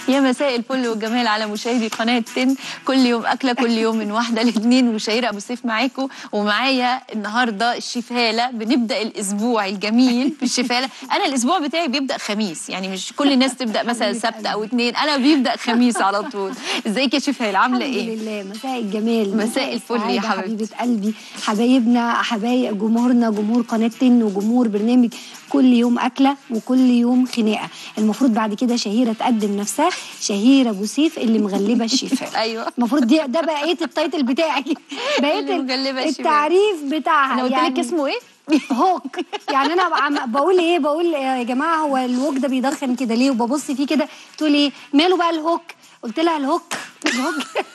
يا مساء الفل والجمال على مشاهدي قناه تن كل يوم اكله كل يوم من واحده لاثنين وشهيره ابو سيف معاكم ومعايا النهارده الشيف هاله بنبدا الاسبوع الجميل بالشيف هاله انا الاسبوع بتاعي بيبدا خميس يعني مش كل الناس تبدا مثلا سبت او اثنين انا بيبدا خميس على طول ازيك يا شيف هاله عامله الحمد ايه لله مساء الجمال مساء الفل يا السعادة، حبيبتي. حبيبه قلبي حبايبنا حبايب جمهورنا جمهور قناه تن وجمهور برنامج كل يوم اكله وكل يوم خناقه المفروض بعد كده شهيره تقدم نفسها شهيره ابو سيف اللي مغلبه الشيف ايوه المفروض دي ده بقيت التايتل بتاعي بقيت اللي مغلبة الشيف. التعريف بتاعها انا قلت لك يعني اسمه ايه هوك يعني انا عم بقول ايه بقول يا جماعه هو الهوك ده بيدخن كده ليه وببص فيه كده تقول ايه ماله بقى الهوك قلت لها الهوك الهوك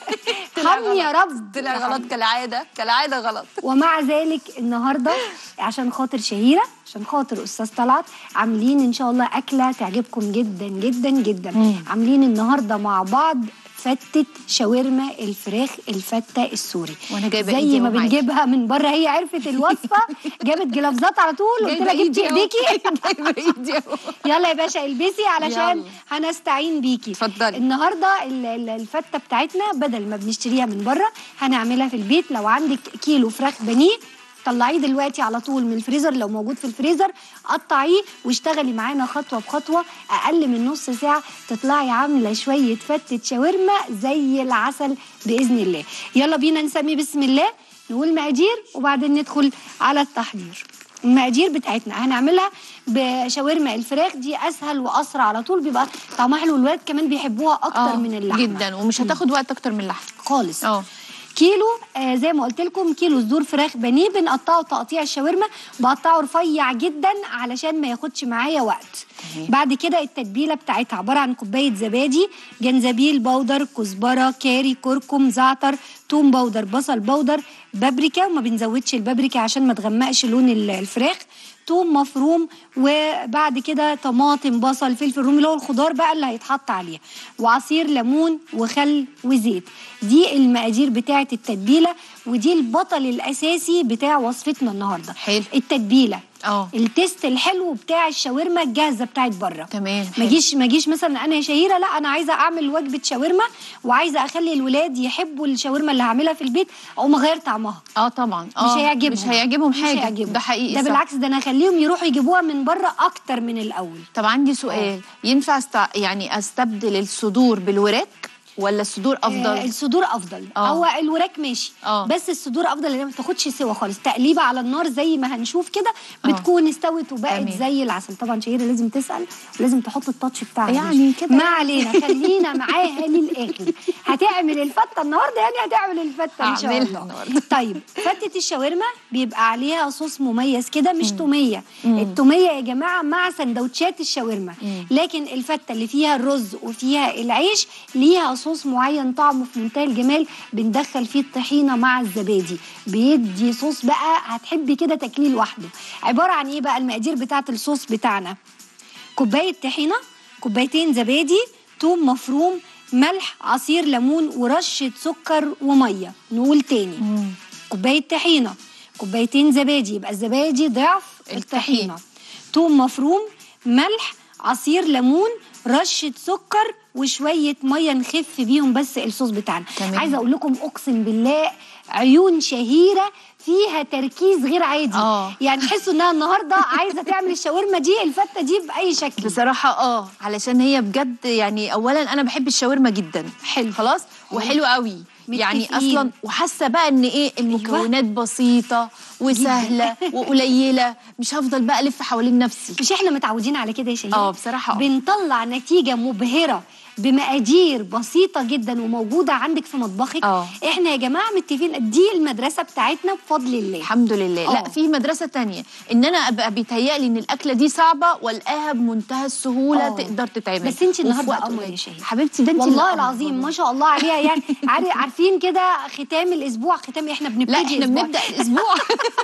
حمي يا رب طلع غلط كالعاده كالعاده غلط ومع ذلك النهارده عشان خاطر شهيره عشان خاطر استاذ طلعت عاملين ان شاء الله اكله تعجبكم جدا جدا جدا مم. عاملين النهارده مع بعض فتة شاورما الفراخ الفتة السوري وأنا جايبة زي إيدي ما أهو معاكي. بنجيبها من بره هي عرفت الوصفة جابت جلافزات على طول قلت جايبة لها جبتي إيدي أهو. ايديكي جايبه ايدي اهو يلا يا باشا البسي علشان يلا. هنستعين بيكي اتفضلي. النهارده ال- ال- الفته بتاعتنا بدل ما بنشتريها من بره هنعملها في البيت لو عندك كيلو فراخ بانيه طلعيه دلوقتي على طول من الفريزر لو موجود في الفريزر قطعيه واشتغلي معانا خطوه بخطوه اقل من نص ساعه تطلعي عامله شويه فته شاورما زي العسل باذن الله يلا بينا نسمي بسم الله نقول مقادير وبعدين ندخل على التحضير المقادير بتاعتنا هنعملها بشاورما الفراخ دي اسهل واسرع على طول بيبقى طعمها حلو الولاد كمان بيحبوها اكتر آه، من اللحمه جدا ومش هتاخد وقت اكتر من اللحمه خالص اه كيلو آه زي ما قلت لكم كيلو صدور فراخ بانيه بنقطعه تقطيع الشاورما بقطعه رفيع جدا علشان ما ياخدش معايا وقت تمام. بعد كده التتبيله بتاعتها عباره عن كوبايه زبادي جنزبيل بودر كزبره كاري كركم زعتر توم بودر بصل بودر بابريكا وما بنزودش البابريكا عشان ما تغمقش لون ال- الفراخ توم مفروم وبعد كده طماطم بصل فلفل رومي اللي هو الخضار بقى اللي هيتحط عليها وعصير ليمون وخل وزيت دي المقادير بتاعه التتبيله ودي البطل الاساسي بتاع وصفتنا النهارده حلو. التتبيله اه التيست الحلو بتاع الشاورما الجاهزه بتاعت بره تمام ما حلو. جيش ما جيش مثلا انا يا شهيره لا انا عايزه اعمل وجبه شاورما وعايزه اخلي الولاد يحبوا الشاورما اللي هعملها في البيت او ما غير طعمها اه طبعا مش اه هيعجبهم مش هيعجبهم مش حاجه هيعجبهم. ده حقيقي ده صح. بالعكس ده انا اخليهم يروحوا يجيبوها من بره اكتر من الاول طب عندي سؤال ينفع است... يعني استبدل الصدور بالوراك ولا الصدور آه افضل الصدور افضل آه. هو الوراك ماشي آه. بس الصدور افضل لان ما بتاخدش سوا خالص تقليبه على النار زي ما هنشوف كده آه. بتكون استوت وبقت تمام. زي العسل طبعا شهيره لازم تسال ولازم تحط التاتش بتاعها يعني مش- كده ما يعني. علينا خلينا معاها للاخر هتعمل الفته النهارده يعني هتعمل الفته ان شاء هعملها الله النهاردة. طيب فتة الشاورما بيبقى عليها صوص مميز كده مش تومية التومية يا جماعة مع سندوتشات الشاورما لكن الفتة اللي فيها الرز وفيها العيش ليها صوص معين طعمه في منتهى الجمال بندخل فيه الطحينة مع الزبادي بيدي صوص بقى هتحبي كده تاكليه لوحده عبارة عن ايه بقى المقادير بتاعة الصوص بتاعنا كوباية طحينة كوبايتين زبادي توم مفروم ملح عصير ليمون ورشة سكر ومية نقول تاني مم. كوبايه طحينه كوبايتين زبادي يبقى الزبادي ضعف الطحين. الطحينه توم مفروم ملح عصير ليمون رشه سكر وشويه ميه نخف بيهم بس الصوص بتاعنا تمام. عايزه اقول لكم اقسم بالله عيون شهيره فيها تركيز غير عادي آه. يعني تحسوا انها النهارده عايزه تعمل الشاورما دي الفته دي باي شكل بصراحة اه علشان هي بجد يعني اولا انا بحب الشاورما جدا حلو. خلاص وحلو قوي يعني متفقين. اصلا وحاسه بقى ان ايه المكونات بسيطه وسهله وقليله مش هفضل بقى الف حوالين نفسي مش احنا متعودين على كده يا شهيره اه بصراحه اه بنطلع نتيجة مبهرة بمقادير بسيطة جدا وموجودة عندك في مطبخك اه. احنا يا جماعة متفقين دي المدرسة بتاعتنا بفضل الله الحمد لله لا اه. في مدرسه تانية ان انا ابقى بيتهيألي ان الاكله دي صعبه والقاها بمنتهى السهوله اه. تقدر تتعمل بس انت وفي النهارده وقت قمر قليل. يا شهيرة. حبيبتي ده انت اللي والله قمر العظيم والله. ما شاء الله عليها يعني عارف- عارفين كده ختام الاسبوع ختام احنا بنبتدي لا احنا أسبوع. بنبدا الاسبوع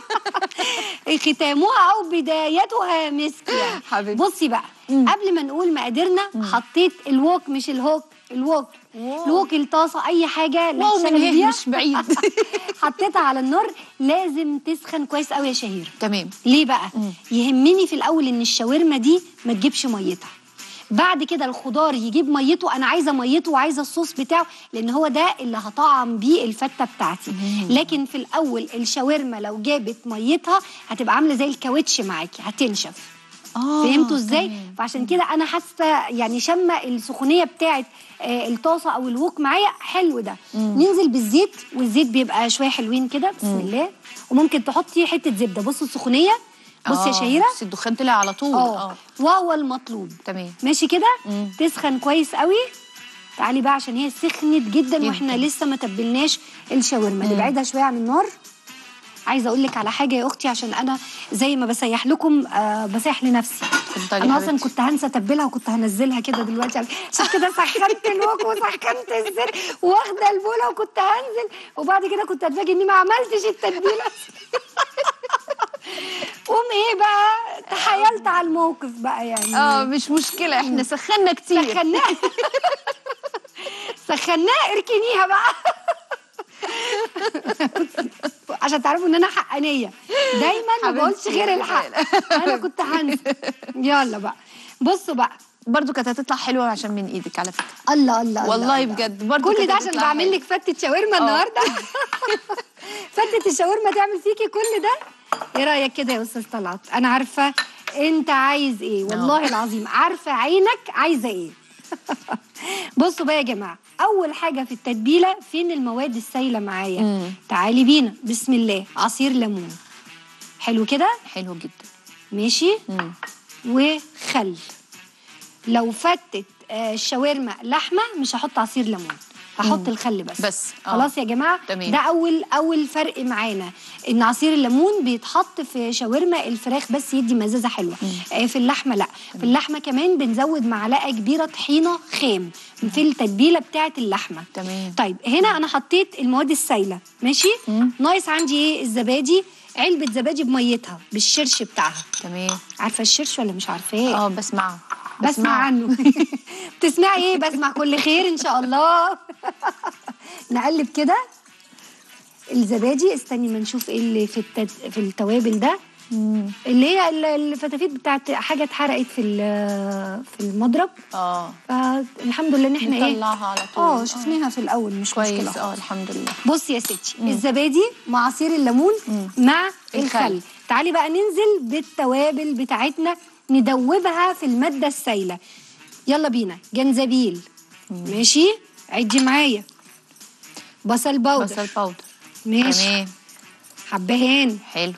ختامها او بدايتها مسك يعني حبيبتي. بصي بقى مم. قبل ما نقول مقاديرنا حطيت الوok مش الهوك الوok واو. الوok الطاسه اي حاجه اللي واو هتشتغلي من هيك بيها. مش بعيد حطيتها على النار لازم تسخن كويس قوي يا شهير تمام ليه بقى مم. يهمني في الاول ان الشاورما دي ما تجيبش ميتها بعد كده الخضار يجيب ميته انا عايزه ميته وعايزه الصوص بتاعه لان هو ده اللي هطعم بيه الفته بتاعتي لكن في الاول الشاورما لو جابت ميتها هتبقى عامله زي الكاوتش معاكي هتنشف اه فهمتوا ازاي تمام. فعشان كده انا حاسه يعني شامه السخونيه بتاعه آه، الطاسه او الوك معايا حلو ده ننزل بالزيت والزيت بيبقى شويه حلوين كده بسم الله وممكن تحطي حته زبده بصوا السخونيه بصي يا آه، شهيره بس الدخان طلع على طول اه اه وهو المطلوب تمام ماشي كده مم. تسخن كويس قوي تعالي بقى عشان هي سخنت جدا جداً. واحنا لسه ما تبلناش الشاورما نبعدها شويه عن النار عايزه اقول لك على حاجه يا اختي عشان انا زي ما بسيح لكم آه بسيح لنفسي اتفضلي انا يا اصلا حبيبتي. كنت هنسى اتبلها وكنت هنزلها كده دلوقتي عشان كده سخنت الوك وسخنت الزر واخده البوله وكنت هنزل وبعد كده كنت اتفاجئ اني ما عملتش التتبيله قوم ايه بقى تحايلت على الموقف بقى يعني اه مش مشكله احنا سخنا كتير سخناها سخناها اركنيها بقى عشان تعرفوا ان انا حقانيه دايما ما حبيبتي بقولش غير يا الحق انا كنت هنسى يلا بقى بصوا بقى برضو كانت هتطلع حلوه عشان من ايدك على فكره الله الله والله الله. بجد برضو كل كانت ده عشان هتطلع بعمل حلوة. لك فتة شاورما النهارده فتة الشاورما تعمل فيكي كل ده ايه رايك كده يا استاذ طلعت انا عارفه انت عايز ايه والله العظيم عارفه عينك عايزه ايه بصوا بقى يا جماعه اول حاجه في التتبيله فين المواد السائله معايا مم. تعالي بينا بسم الله عصير ليمون حلو كده حلو جدا ماشي مم. وخل لو فتت آه، الشاورما لحمه مش هحط عصير ليمون هحط الخل بس بس، آه. خلاص يا جماعه تمام. ده اول اول فرق معانا ان عصير الليمون بيتحط في شاورما الفراخ بس يدي مزازه حلوه آه، في اللحمه لا في اللحمه كمان بنزود معلقه كبيره طحينه خام في التتبيله بتاعه اللحمه تمام طيب هنا انا حطيت المواد السائله ماشي مم. ناقص عندي ايه الزبادي علبه زبادي بميتها بالشرش بتاعها تمام عارفه الشرش ولا مش عارفاه اه بسمعه بسمع عنه بتسمعي ايه بسمع كل خير ان شاء الله نقلب كده الزبادي استني ما نشوف ايه اللي في التد... في التوابل ده مم. اللي هي ال- الفتافيت بتاعت حاجه اتحرقت في ال- في المضرب اه فالحمد لله ان احنا ايه نطلعها على طول اه شفناها في الاول مش كويس مشكله اه الحمد لله بصي يا ستي الزبادي مع عصير الليمون مم. مع الخل. الخل تعالي بقى ننزل بالتوابل بتاعتنا ندوبها في الماده السائله يلا بينا جنزبيل ماشي عدي معايا بصل باودر بصل باودر ماشي تمام حبهان حلو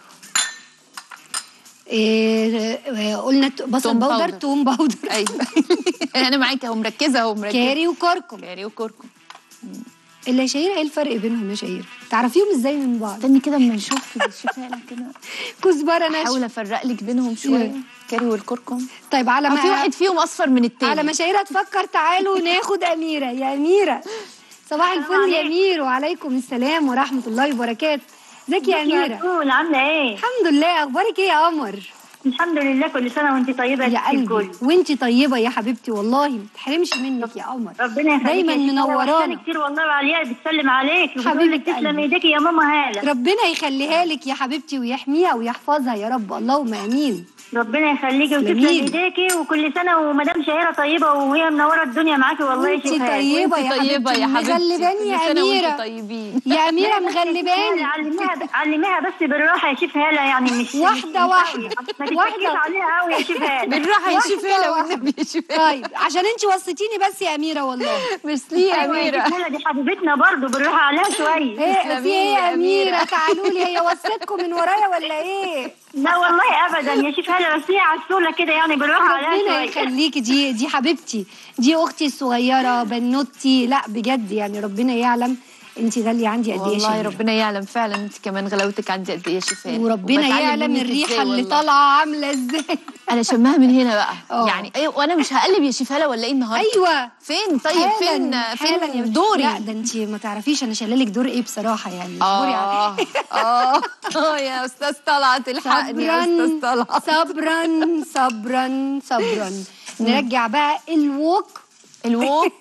إيه آه، قلنا ت- بصل توم باودر باودر. توم باودر ايوه انا معاكي اهو مركزه اهو مركزه كاري وكركم كاري وكركم اللي يا شهير ايه الفرق بينهم يا شهير تعرفيهم ازاي من بعض استني كده اما نشوف الشفاله كده كزبره ناشفه احاول افرق لك بينهم شويه كاري والكركم طيب على أو ما في واحد فيهم اصفر من التاني على مشاهيرها تفكر تعالوا ناخد أميرة يا أميرة صباح الفل يا أمير وعليكم السلام ورحمة الله وبركاته ازيك يا أميرة نور عاملة ايه؟ الحمد لله أخبارك إيه يا قمر الحمد لله كل سنة وانت طيبة يا ست قلبي الكل وانتي طيبة يا حبيبتي والله ما تحرمش منك يا قمر ربنا يخليك دايما يا ستي. أنا منورانا وحشاني كتير والله وعلياء بتسلم عليك وبتقول حبيبة لك تسلم قلبي. ايديك يا ماما هالة ربنا يخليها لك يا حبيبتي ويحميها ويحفظها يا رب اللهم امين ربنا يخليكي وتسلم تسلميلي. ايديكي وكل سنة ومدام شهيرة طيبة وهي منورة الدنيا معاكي والله يا وانتي شيخ طيبة يا طيبة حبيبتي يا حبيبتي مغلباني يا كل سنة وانتوا أميرة طيبين يا أميرة مغلباني علميها علميها بس بالراحة يا شيف هالة يعني مش واحدة مش واحدة. ما تتكيش واحدة. عليها قوي يا شيف هالة بالراحه يا واحدة شفاله واحدة. والنبي يا شفاله طيب عشان انتي وصيتيني بس يا أميرة والله ميرسي يا أيوة يا اميره شيف هالة دي حبيبتنا برضه بالراحة عليها شوية ايه تسلمي في ايه يا يا أميرة. أميرة تعالوا لي هي وصيتكم من ورايا ولا ايه لا والله ابدا يا شيف هالة بس هي عسولة كده يعني بالراحة عليها ربنا شوية يخليكي دي دي حبيبتي دي اختي الصغيره بنوتي لا بجد يعني ربنا يعلم انت غاليه عندي قد ايه يا والله شهيرة. ربنا يعلم فعلا انت كمان غلاوتك عندي قد ايه يا شفاء وربنا وبتعلم يعلم منك الريحه إزاي اللي والله. طالعه عامله ازاي انا شمها من هنا بقى اه. يعني ايه وانا مش هقلب يا شفاله ولا ايه النهارده ايوه فين طيب فين حالا حالا يا فين دوري لا ده انت ما تعرفيش انا شايله لك دور ايه بصراحه يعني اصبري على- اه اه اه يا استاذ طلعت الحقني يا استاذ صبرا طلعت صبرا صبرا صبرا نرجع بقى الوك الوك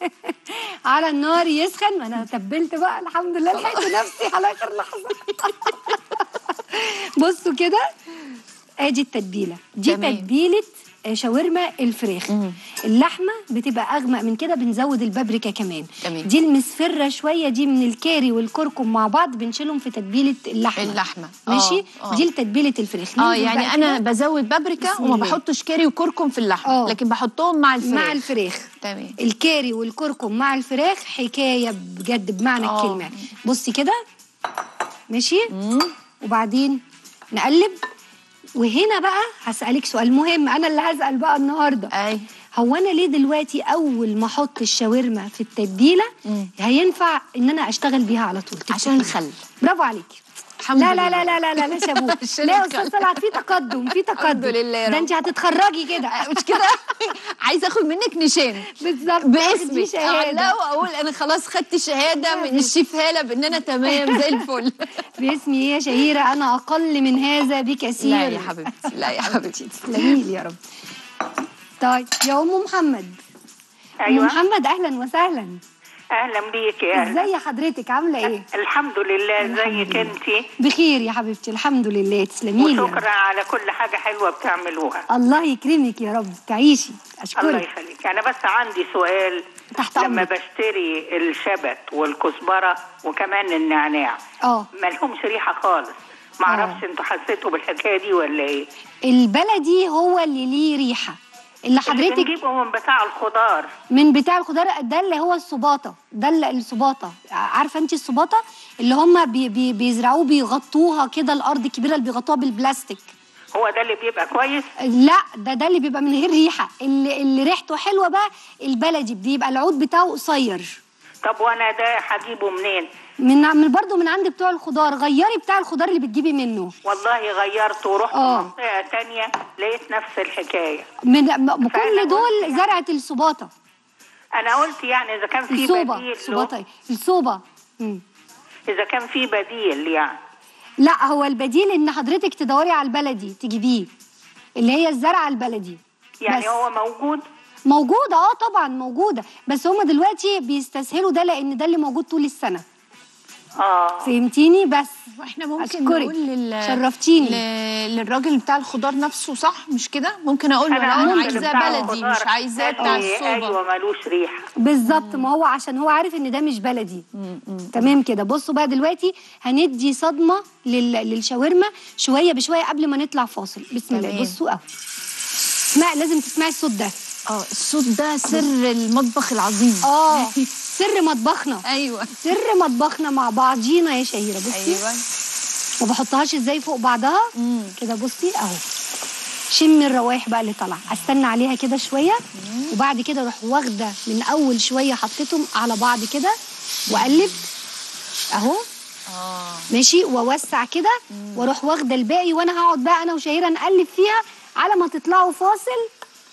على النار يسخن ما انا تبلت بقى الحمد لله لحقت نفسي على اخر لحظه بصوا كده ادي التتبيله دي تمام. تتبيله آه، شاورما الفراخ اللحمه بتبقى اغمق من كده بنزود البابريكا كمان تمام. دي المصفره شويه دي من الكاري والكركم مع بعض بنشيلهم في تتبيله اللحمه اللحمة. آه، ماشي آه. دي لتتبيله الفراخ اه ننزل يعني بقى انا كده بزود بابريكا بسم وما الله. بحطش كاري وكركم في اللحمه آه. لكن بحطهم مع الفراخ مع الفراخ تمام الكاري والكركم مع الفراخ حكايه بجد بمعنى آه. الكلمه بصي كده ماشي وبعدين نقلب وهنا بقى هسألك سؤال مهم أنا اللي هسأل بقى النهاردة اي هو أنا ليه دلوقتي أول ما أحط الشاورما في التتبيلة مم. هينفع إن أنا أشتغل بيها على طول عشان الخل برافو عليكي الحمد لا لله لا لا لا لا لا لا شابوه عشان لا يا الخل. استاذ طلعت في تقدم في تقدم لله يا ده رب. انت هتتخرجي كده مش كده عايزه اخد منك نشان بالظبط باسمي دي شهاده لا واقول انا خلاص خدت شهاده من الشيف هاله بان انا تمام زي الفل باسمي ايه يا شهيره انا اقل من هذا بكثير لا يا حبيبتي لا يا حبيبتي تسلمي لي يا رب طيب يا ام محمد ام ايوه محمد اهلا وسهلا اهلا بيك يا أهلا. ازي حضرتك عامله ايه الحمد لله الحمد ازيك لله. انت بخير يا حبيبتي الحمد لله تسلمي لي يا وشكرا رب. على كل حاجه حلوه بتعملوها الله يكرمك يا رب تعيشي الله اشكرك يخليك انا بس عندي سؤال تحت لما أمرك. بشتري الشبت والكزبره وكمان النعناع اه ما لهمش ريحه خالص ما اعرفش انتوا حسيتوا بالحكايه دي ولا ايه البلدي هو اللي ليه ريحه اللي اللي حضرتك بنجيبه من بتاع الخضار من بتاع الخضار ده اللي هو السباطه ده اللي السباطه عارفه انت السباطه اللي هم بي بي بيزرعوه بيغطوها كده الارض الكبيره اللي بيغطوها بالبلاستيك هو ده اللي بيبقى كويس لا ده ده اللي بيبقى من غير ريحه اللي, اللي ريحته حلوه بقى البلدي بيبقى العود بتاعه قصير طب وانا ده هجيبه منين من من برضه من عند بتوع الخضار غيري بتاع الخضار اللي بتجيبي منه والله غيرت ورحت آه. منطقه تانية لقيت نفس الحكايه من م- فأنا كل دول قلت زرعه السباطه انا قلت يعني اذا كان في الصوبه بديل له السباطه إيه؟ الصوبه مم. اذا كان في بديل يعني لا هو البديل ان حضرتك تدوري على البلدي تجيبيه اللي هي الزرعه البلدي يعني بس. هو موجود موجوده اه طبعا موجوده بس هم دلوقتي بيستسهلوا ده لان ده اللي موجود طول السنه اه فهمتيني بس واحنا ممكن أشكرك. نقول لل... شرفتيني. ل... للراجل بتاع الخضار نفسه صح مش كده ممكن اقول له انا, قلت أنا عايزاه بتاع بلدي الخضار. مش عايزاه قال بتاع لي الصوبه ايوه ملوش ريحه بالظبط ما هو عشان هو عارف ان ده مش بلدي تمام كده بصوا بقى دلوقتي هندي صدمه لل... للشاورما شويه بشويه قبل ما نطلع فاصل بسم الله تمام. بصوا اهو اسمع لازم تسمعي الصوت ده اه الصوت ده سر المطبخ العظيم اه سر مطبخنا ايوه سر مطبخنا مع بعضينا يا شهيره بصي ايوه ما بحطهاش ازاي فوق بعضها مم. كده بصي اهو شمي الروايح بقى اللي طالعه استنى عليها كده شويه وبعد كده اروح واخده من اول شويه حطيتهم على بعض كده واقلب اهو اه ماشي واوسع كده واروح واخده الباقي وانا هقعد بقى انا وشهيره نقلب فيها على ما تطلعوا فاصل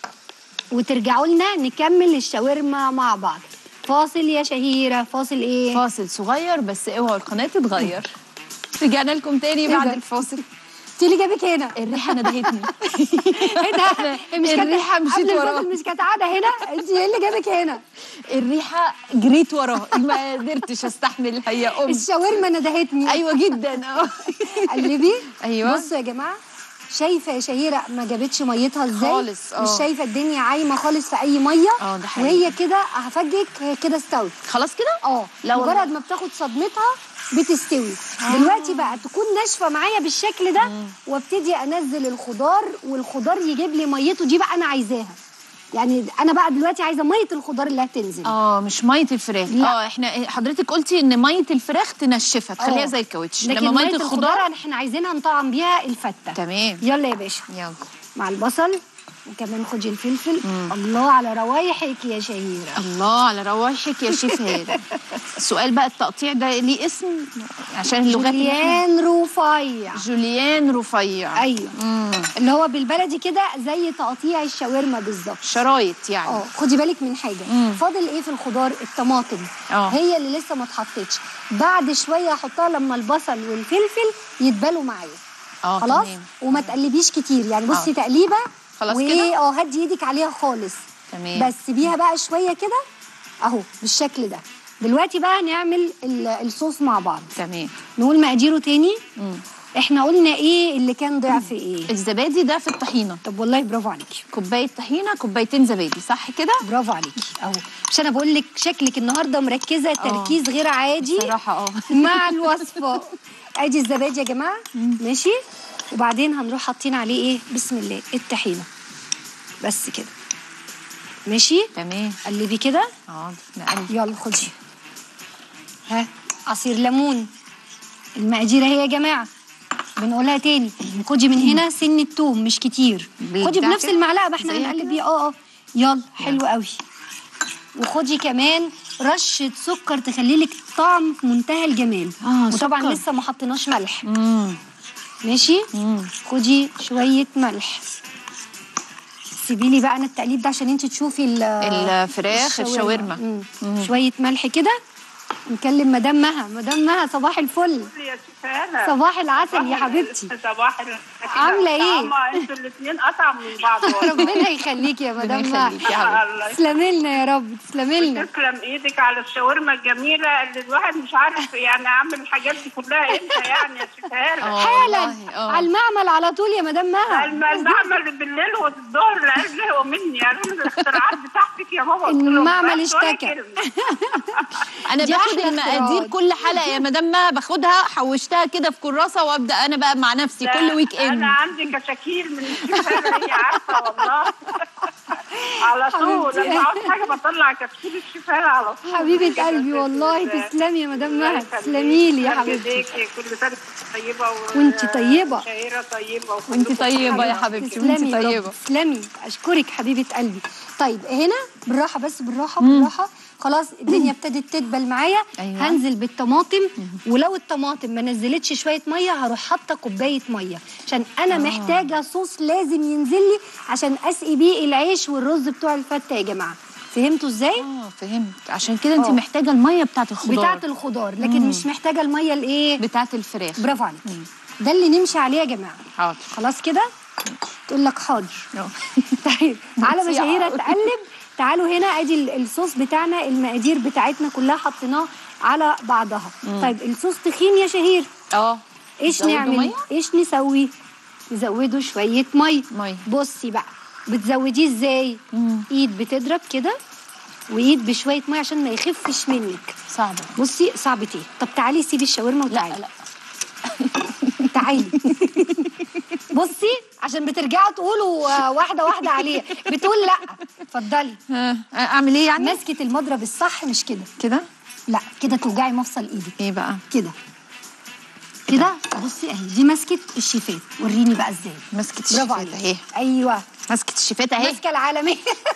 وترجعوا لنا نكمل الشاورما مع بعض فاصل يا شهيره فاصل ايه فاصل صغير بس اوعوا القناه تتغير رجعنا لكم تاني إيه بعد ده؟ الفاصل انت اللي جابك هنا الريحه ندهتني ايه ده مش كانت- الريحة مشيت قبل وراها. الفاصل مش كانت قاعده هنا انت ايه اللي جابك هنا الريحه جريت وراه ما قدرتش استحمل هي ام الشاورما ندهتني ايوه جدا اه قلبي أيوة. بصوا يا جماعه شايفه يا شهيره ما جابتش ميتها ازاي خالص، اه. مش شايفه الدنيا عايمه خالص في اي ميه اه، ده حقيقي. وهي كده هفاجئك هي كده استوت خلاص كده اه لا والله. مجرد ما بتاخد صدمتها بتستوي دلوقتي بقى تكون ناشفه معايا بالشكل ده وابتدي انزل الخضار والخضار يجيب لي ميته دي بقى انا عايزاها يعني انا بقى دلوقتي عايزه ميه الخضار اللي هتنزل اه مش ميه الفراخ لا. اه احنا حضرتك قلتي ان ميه الفراخ تنشفها تخليها اه. زي الكاوتش لكن لما ميه الخضار احنا عايزينها نطعم بيها الفته تمام يلا يا باشا يلا مع البصل وكمان خدي الفلفل الله على روايحك يا شهيره الله على روايحك يا شيف هاله السؤال بقى التقطيع ده ليه اسم عشان اللغات اللي احنا- جوليان رفيع جوليان رفيع ايوه مم. اللي هو بالبلدي كده زي تقطيع الشاورما بالظبط شرايط يعني اه خدي بالك من حاجه مم. فاضل ايه في الخضار الطماطم اه. هي اللي لسه ما اتحطتش بعد شويه احطها لما البصل والفلفل يتبالوا معايا اه خلاص تمام. وما تقلبيش كتير يعني بصي اه. تقليبه خلاص وايه كده؟ اه هدي ايدك عليها خالص تمام بس سيبيها بقى شويه كده اهو بالشكل ده دلوقتي بقى نعمل ال- الصوص مع بعض تمام نقول مقاديره تاني مم. احنا قلنا ايه اللي كان ضعف ايه الزبادي ده في الطحينه طب والله برافو عليكي كوبايه طحينه كوبايتين زبادي صح كده برافو عليكي اهو مش انا بقول لك شكلك النهارده مركزه تركيز غير عادي بصراحه اه مع الوصفه ادي الزبادي يا جماعه ماشي وبعدين هنروح حاطين عليه ايه بسم الله الطحينه بس كده ماشي تمام قلبي كده حاضر نقلب يلا خدي ها عصير ليمون المقادير اهي يا جماعه بنقولها تاني خدي من هنا سن التوم مش كتير بالبتاع خدي بنفس كده؟ المعلقه ما احنا زي هنقلب كده؟ بيها اه اه يلا حلو قوي وخدي كمان رشه سكر تخلي لك طعم في منتهى الجمال آه، وطبعا سكر. لسه ما حطيناش ملح امم ماشي مم. خدي شويه ملح سيبي لي بقى انا التقليب ده عشان انت تشوفي ال- الفراخ الشاورما مم. مم. شويه ملح كده نكلم مدام مها مدام مها صباح الفل يا شفانة صباح العسل يا حبيبتي صباح ال- عاملة إيه؟ طعمة انتوا الاثنين اطعم من بعض والله. ربنا يخليكي يا مدام ربنا مها يخليكي يا حبيبتي. الله تسلمي لنا يا رب تسلمي لنا تسلم ايدك على الشاورما الجميله اللي الواحد مش عارف يعني اعمل الحاجات دي كلها امتى يعني يا شفانة آه. حالا والله، آه. على المعمل على طول يا مدام مها الم- المعمل بالليل والظهر العيال زهقوا مني قالوا لي الاختراعات بتاعتك يا بابا قلت لهم المعمل بس ولا اشتكى. كلمة. انا دي باخد أحلى المقادير اختراعات. كل حلقه يا مدام ما باخدها حوشتها كده في كراسه وابدا انا بقى مع نفسي لا، كل ويك اند انا عندي كشاكيل من الشفانة هي عارفه والله على طول حبيبتي. لما عاوز حاجه بطلع كبسول الشفانة على طول حبيبه كده قلبي بإذن والله الله. تسلمي يا مدام الله مها يخليك. تسلمي لي يا يخلي حبيبتي ايديكي. كل سنه طيبه و... وانتي طيبة. شهيره طيبه وكلكم وانتي طيبه يا حبيبتي. حبيبتي وانتي تسلمي يا رب طيبه تسلمي اشكرك حبيبه قلبي طيب هنا بالراحه بس بالراحه بالراحه خلاص الدنيا ابتدت تدبل معايا أيوة. هنزل بالطماطم ولو الطماطم ما نزلتش شويه ميه هروح حاطه كوبايه ميه عشان انا محتاجه صوص لازم ينزل لي عشان اسقي بيه العيش والرز بتوع الفته يا جماعه فهمتوا ازاي اه فهمت عشان كده انت آه. محتاجه الميه بتاعت الخضار بتاعه الخضار لكن مش محتاجه الميه الايه بتاعت الفراخ برافو عليك ده اللي نمشي عليه يا جماعه حاضر خلاص كده تقول لك حاضر آه. طيب على بتصيع. مشاهيرة تقلب تعالوا هنا ادي ال- الصوص بتاعنا المقادير بتاعتنا كلها حطيناه على بعضها طيب الصوص تخين يا شهير اه ايش تزودوا نعمل مية؟ ايش نسوي نزوده شويه ميه مية. بصي بقى بتزوديه ازاي مم. ايد بتضرب كده وايد بشويه ميه عشان ما يخفش منك صعبه بصي صعبتين طب تعالي سيبي الشاورما لا وتعالي لا تعالي بصي عشان بترجعوا تقولوا آه، واحده واحده عليها بتقول لا اتفضلي ها، اعمل ايه يعني ماسكه المضرب الصح مش كده كده لا كده توجعي مفصل ايدك ايه بقى كده كده بصي اهي دي ماسكه الشيفات وريني بقى ازاي مسكت برافو الشيفات عليك اهي ايوه مسكت الشيفات اهي ماسكه العالميه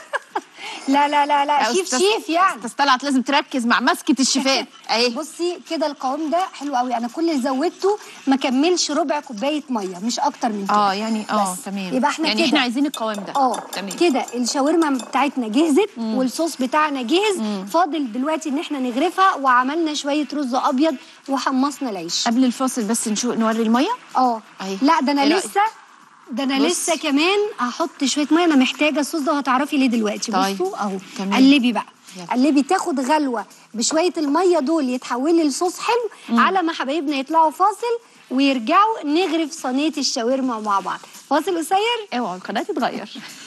لا لا لا لا يا شيف أستاذ- شيف يعني استاذ طلعت لازم تركز مع مسكه الشيفات اهي بصي كده القوام ده حلو قوي انا كل اللي زودته ما كملش ربع كوبايه ميه مش اكتر من كده اه يعني اه بس. تمام يبقى احنا يعني كده احنا عايزين القوام ده اه تمام كده الشاورما بتاعتنا جهزت والصوص بتاعنا جهز فاضل دلوقتي ان احنا نغرفها وعملنا شويه رز ابيض وحمصنا العيش قبل الفاصل بس نشوف نوري الميه اه أهي. لا ده انا إيه رأيك؟ لسه ده انا بص. لسه كمان هحط شويه ميه انا محتاجه الصوص ده وهتعرفي ليه دلوقتي طيب. بصوا اهو تمام. قلبي بقى يلا. قلبي تاخد غلوه بشويه الميه دول يتحولوا لصوص حلو على ما حبايبنا يطلعوا فاصل ويرجعوا نغرف صينيه الشاورما مع بعض فاصل قصير اوعى القناه تتغير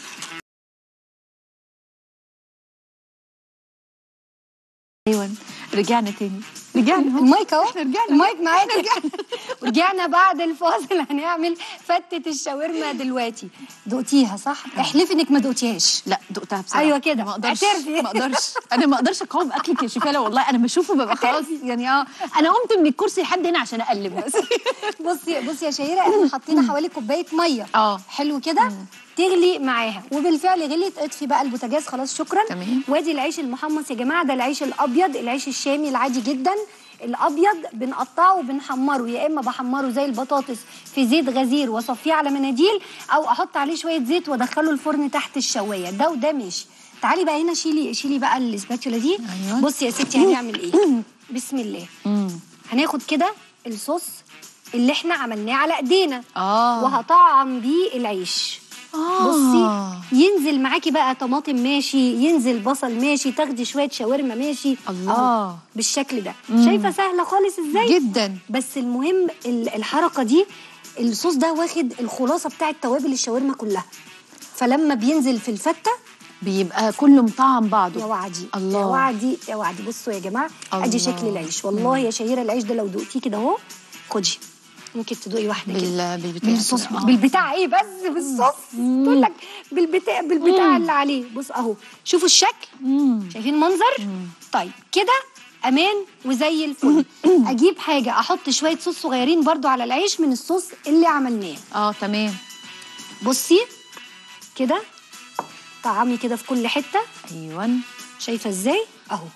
ايوه رجعنا تاني رجعنا اهو المايك اهو احنا رجعنا المايك معانا رجعنا بعد الفاصل هنعمل فتة الشاورما دلوقتي دقتيها صح؟ احلفي انك ما دقتيهاش لا دقتها بصراحه أيوة كده. ما اقدرش اعترفي. ما اقدرش انا ما اقدرش اقاوم اكلك يا شفاله والله انا بشوفه ببقى خلاص يعني اه انا قمت من الكرسي لحد هنا عشان اقلب بس بصي بصي يا شهيره احنا حطينا حوالي كوبايه ميه اه. حلو كده تغلي معاها وبالفعل غليت اطفي بقى البوتاجاز خلاص شكرا تمام. وادي العيش المحمص يا جماعه ده العيش الابيض العيش الشامي العادي جدا الابيض بنقطعه وبنحمره يا اما بحمره زي البطاطس في زيت غزير واصفيه على مناديل او احط عليه شويه زيت وادخله الفرن تحت الشوايه ده وده ماشي تعالي بقى هنا شيلي شيلي بقى الاسباتولا دي أيوة. بصي يا ستي هنعمل ايه بسم الله امم هناخد كده الصوص اللي احنا عملناه على ايدينا اه وهطعم بيه العيش آه. بصي ينزل معاكي بقى طماطم ماشي ينزل بصل ماشي تاخدي شويه شاورما ماشي الله. أهو، بالشكل ده شايفه سهله خالص ازاي جدا بس المهم ال- الحركه دي الصوص ده واخد الخلاصه بتاعه توابل الشاورما كلها فلما بينزل في الفته بيبقى كله مطعم بعضه يا وعدي الله. يا وعدي يا وعدي بصوا يا جماعه ادي الله. شكل العيش والله يا شهيره العيش ده لو دقتيه كده اهو خدي ممكن تدوقي واحده كده بال... بالبتاع بالصوص كده. آه. بالبتاع ايه بس بالصوص تقول لك بالبتاع بالبتاع اللي عليه بص اهو شوفوا الشكل مم. شايفين المنظر طيب كده امان وزي الفل اجيب حاجه احط شويه صوص صغيرين برضو على العيش من الصوص اللي عملناه اه تمام بصي كده طعمي كده في كل حته ايوه شايفه ازاي اهو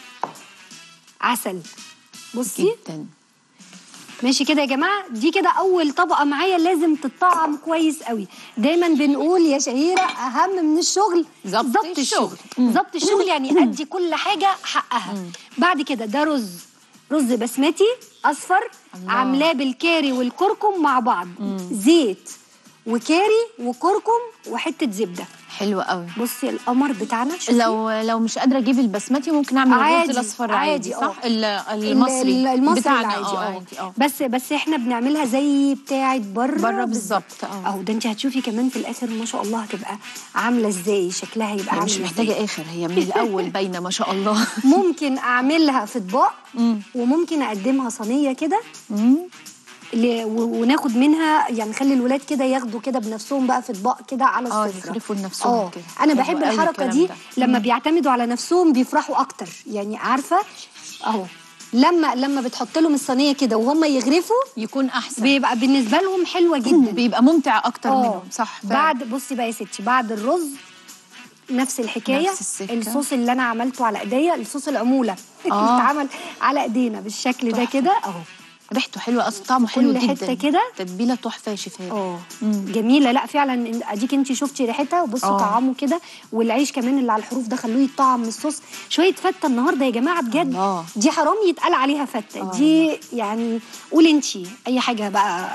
عسل بصي جدا ماشي كده يا جماعه دي كده اول طبقه معايا لازم تتطعم كويس قوي دايما بنقول يا شهيره اهم من الشغل ضبط ضبط الشغل. الشغل ضبط الشغل يعني ادي كل حاجه حقها بعد كده ده رز رز بسمتي اصفر الله. عاملاه بالكاري والكركم مع بعض زيت وكاري وكركم وحته زبده حلو قوي بصي القمر بتاعنا شوفي. لو لو مش قادره اجيب البسمتي ممكن اعمل الرز عادي، الاصفر عادي، عادي آه. صح ال- ال- المصري ال- المصري بتاعنا العادي اه اه عادي اه بس بس احنا بنعملها زي بتاعه بره بره بالظبط اه اهو ده انت هتشوفي كمان في الاخر ما شاء الله هتبقى عامله ازاي شكلها هيبقى هي عامل مش إزاي. محتاجه اخر هي من الاول باينه ما شاء الله ممكن اعملها في اطباق مم. وممكن اقدمها صينيه كده مم. ل- و- وناخد منها يعني نخلي الولاد كده ياخدوا كده بنفسهم بقى في اطباق كده على اه السفره يخلفوا لنفسهم اه كده انا حلو بحب قوي الحركه الكلام دي ده. لما بيعتمدوا على نفسهم بيفرحوا اكتر يعني عارفه اهو لما لما بتحط لهم الصينيه كده وهم يغرفوا يكون احسن بيبقى بالنسبه لهم حلوه جدا بيبقى ممتع اكتر آه. منهم صح فعلا. بعد بصي بقى يا ستي بعد الرز نفس الحكايه نفس السكة. الصوص اللي انا عملته على ايديا الصوص العموله اللي آه. اتعمل على ايدينا بالشكل ده تحفة. كده اهو ريحته حلوه اصلا طعمه حلو كل جدا حتة كده. تتبيله تحفه يا شفاء اه مم. جميله لا فعلا إن- اديك انت شفتي ريحتها وبصوا آه. طعمه كده والعيش كمان اللي على الحروف ده خلوه يتطعم من الصوص شويه فته النهارده يا جماعه بجد الله. دي حرام يتقال عليها فته دي يعني قولي انت اي حاجه بقى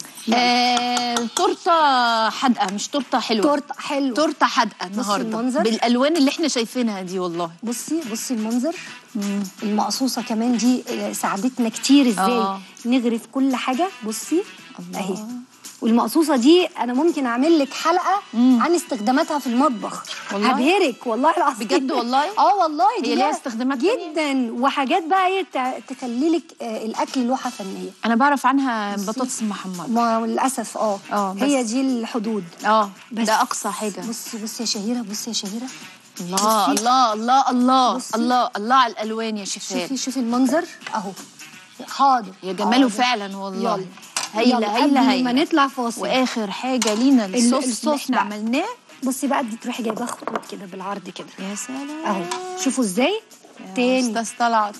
آه، تورته حادقه مش تورته حلوه تورته حلو تورته حادقه النهارده المنظر. بالالوان اللي احنا شايفينها دي والله بصي بصي المنظر المقصوصه كمان دي آه، ساعدتنا كتير ازاي آه. نغرف كل حاجه بصي الله. اهي والمقصوصه دي انا ممكن اعمل لك حلقه مم. عن استخداماتها في المطبخ والله؟ هبهرك والله العظيم بجد والله؟ اه والله دي هي ليها ليها استخدامات تانية؟ جدا وحاجات بقى ايه تع- تخلي لك آه، الاكل لوحه فنيه انا بعرف عنها بطاطس محمره ما للاسف اه آه، بس. هي دي الحدود اه بس ده اقصى حاجه بصي بصي يا شهيره بصي يا شهيره الله بصي. الله الله الله بصي. الله الله على الالوان يا شفاء شوفي شوفي المنظر اهو حاضر يا جماله حاضر. فعلا والله يلا. هايله يلا، هايله قبل هايله ما نطلع فاصل واخر حاجه لينا الصوص, اللي الصوص احنا بقى. عملناه بصي بقى دي تروحي جايباه خطوط كده بالعرض كده يا سلام اهو شوفوا ازاي يا تاني استاذ طلعت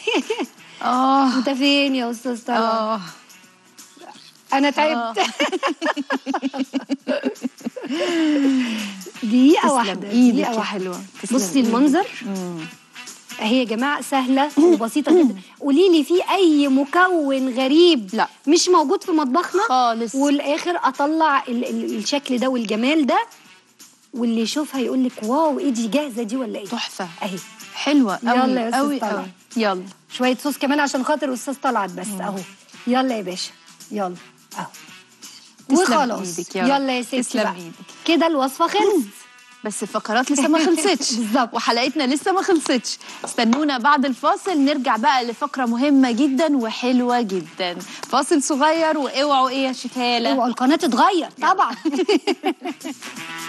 اه انت فين يا استاذ طلعت اه انا تعبت دقيقه تسلم واحده ايدك دقيقه يا واحده حلوه تسلم بصي إيدك. المنظر مم. اهي يا جماعه سهله وبسيطه جدا قولي لي في اي مكون غريب لا. مش موجود في مطبخنا خالص والاخر اطلع ال ال الشكل ده والجمال ده واللي يشوفها يقول لك واو ايه دي جاهزه دي ولا ايه تحفه اهي حلوه قوي يلا يا أستاذ قوي طلعت. قوي يلا شويه صوص كمان عشان خاطر استاذ طلعت بس اهو يلا يا باشا يلا اهو تسلم وخلاص إيدك يا رب. يلا يا ستي تسلم بقى إيدك. كده الوصفه خلصت بس الفقرات لسه ما خلصتش بالظبط. وحلقتنا لسه ما خلصتش استنونا بعد الفاصل نرجع بقى لفقره مهمه جدا وحلوه جدا فاصل صغير واوعوا ايه يا شفاله اوعوا القناه تتغير طبعا